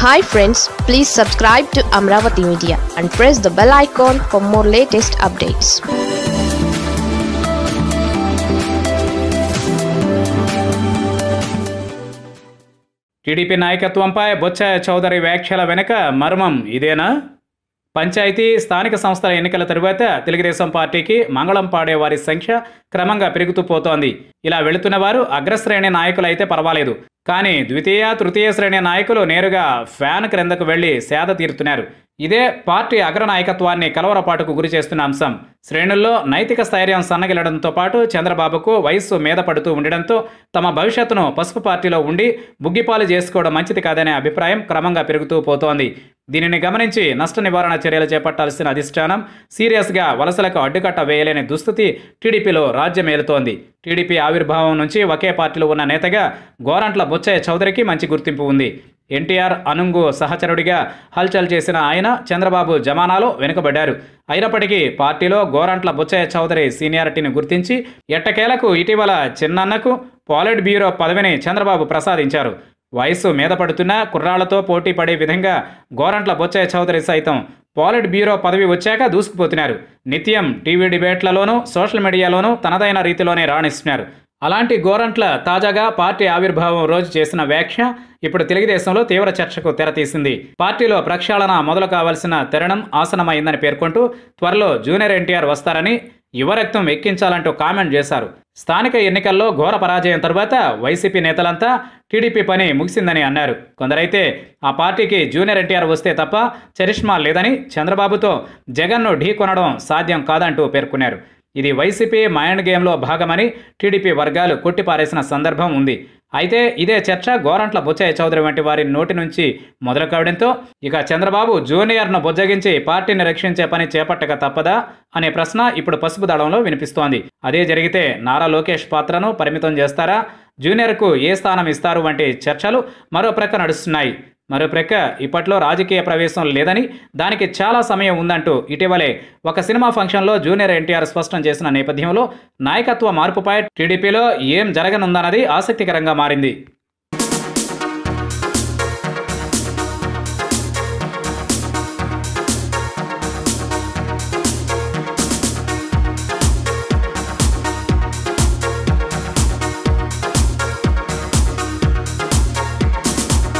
hi friends please subscribe to Amaravati media and press the bell icon for more latest updates TDP నాయకత్వంపై బొత్స చౌదరి వ్యాఖ్యల వెనుక మర్మం ఇదేనా పంచాయతీ స్థానిక సంస్థల ఎన్నికల తరువాత తెలుగుదేశం పార్టీకి మంగళం పాడే వారి సంఖ్య క్రమంగా పెరుగుతూ పోతోంది ఇలా వెళుతున్న వారు అగ్రశ్రేణి నాయకులు అయితే పర్వాలేదు కానీ ద్వితీయ తృతీయ శ్రేణి నాయకులు నేరుగా ఫ్యాన్ క్రిందకు వెళ్లి సేద తీరుతున్నారు ఇదే పార్టీ అగ్ర నాయకత్వాన్ని కలవరపాటుకు గురి చేస్తున్న అంశం శ్రేణుల్లో నైతిక స్థైర్యం సన్నగిలడంతో పాటు చంద్రబాబుకు వయస్సు మీద పడుతూ ఉండడంతో తమ భవిష్యత్తును పసుపు పార్టీలో ఉండి బుగ్గిపాలు చేసుకోవడం మంచిది కాదనే అభిప్రాయం క్రమంగా పెరుగుతూ పోతోంది దీనిని గమనించి నష్ట నివారణ చర్యలు చేపట్టాల్సిన అధిష్టానం సీరియస్గా వలసలకు అడ్డుకట్ట వేయలేని దుస్థితి టీడీపీలో రాజ్యమేలుతోంది టీడీపీ ఆవిర్భావం నుంచి ఒకే పార్టీలో ఉన్న నేతగా గోరంట్ల బొచ్చయ్య చౌదరికి మంచి గుర్తింపు ఉంది ఎన్టీఆర్ అనుంగు సహచరుడిగా హల్చల్ చేసిన ఆయన చంద్రబాబు జమానాలో వెనుకబడ్డారు అయినప్పటికీ పార్టీలో గోరంట్ల బుచ్చయ్య చౌదరి సీనియారిటీని గుర్తించి ఎట్టకేలకు ఇటీవల చిన్నన్నకు పాలిట్ బ్యూరో పదవిని చంద్రబాబు ప్రసాదించారు వయస్సు మీద పడుతున్న కుర్రాళ్లతో పోటీ పడే విధంగా గోరంట్ల బొచ్చయ్య చౌదరి సైతం పాలిట్ బ్యూరో పదవి వచ్చాక దూసుకుపోతున్నారు నిత్యం టీవీ డిబేట్లలోనూ సోషల్ మీడియాలోనూ తనదైన రీతిలోనే రాణిస్తున్నారు అలాంటి గోరంట్ల తాజాగా పార్టీ ఆవిర్భావం రోజు చేసిన వ్యాఖ్య ఇప్పుడు తెలుగుదేశంలో తీవ్ర చర్చకు తెరతీసింది పార్టీలో ప్రక్షాళన మొదలు కావాల్సిన తరుణం ఆసనమైందని పేర్కొంటూ త్వరలో జూనియర్ ఎన్టీఆర్ వస్తారని యువరక్తం ఎక్కించాలంటూ కామెంట్ చేశారు స్థానిక ఎన్నికల్లో ఘోర పరాజయం తర్వాత వైసీపీ నేతలంతా టీడీపీ పని ముగిసిందని అన్నారు కొందరైతే ఆ పార్టీకి జూనియర్ ఎన్టీఆర్ వస్తే తప్ప చరిష్మా లేదని చంద్రబాబుతో జగన్ను ఢీకొనడం సాధ్యం కాదంటూ పేర్కొన్నారు ఇది వైసీపీ మైండ్ గేమ్లో భాగమని టీడీపీ వర్గాలు కొట్టిపారేసిన సందర్భం ఉంది అయితే ఇదే చర్చ గోరంట్ల బుచ్చయ్య చౌదరి వంటి వారి నోటి నుంచి మొదలు కావడంతో ఇక చంద్రబాబు జూనియర్ను బుజ్జగించి పార్టీని రక్షించే పని చేపట్టక తప్పదా అనే ప్రశ్న ఇప్పుడు పసుపు దళంలో వినిపిస్తోంది అదే జరిగితే నారా లోకేష్ పాత్రను పరిమితం చేస్తారా జూనియర్కు ఏ స్థానం ఇస్తారు వంటి చర్చలు మరో ప్రక్క నడుస్తున్నాయి మరో ప్రక్క ఇప్పట్లో రాజకీయ ప్రవేశం లేదని దానికి చాలా సమయం ఉందంటూ ఇటీవలే ఒక సినిమా ఫంక్షన్లో జూనియర్ ఎన్టీఆర్ స్పష్టం చేసిన నేపథ్యంలో నాయకత్వ మార్పుపై టీడీపీలో ఏం జరగనుందన్నది ఆసక్తికరంగా మారింది